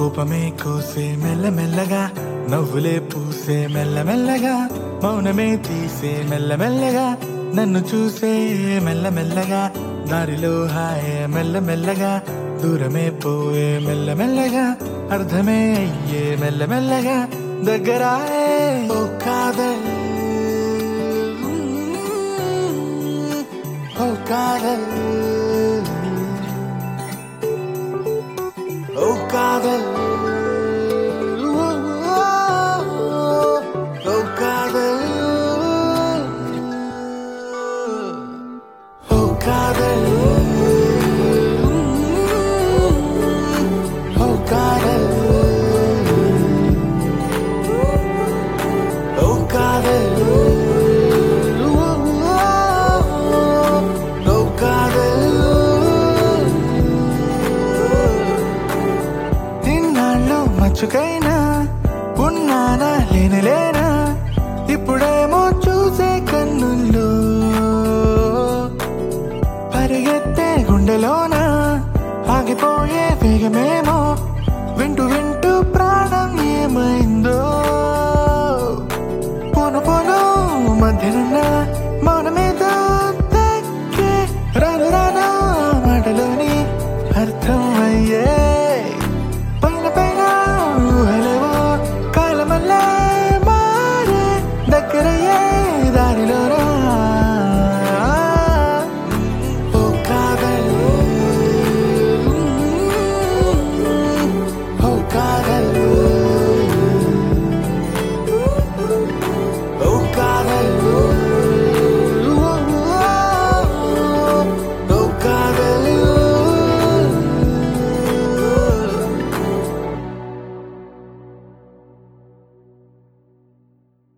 కోపమే కోసే మెల్లమెల్లగా నవ్వులే పూసే మెల్లమెల్లగా మౌనమే తీసే మెల్లమెల్లగా నన్ను చూసే మెల్లమెల్లగా దారిలో హాయే మెల్లమెల్లగా దూరమే పోయే మెల్లమెల్లగా అర్థమే అయ్యే మెల్లమెల్లగా దగ్గరాయే ఓ కాదల్ ఓ కాదల్ ఓ కాదల్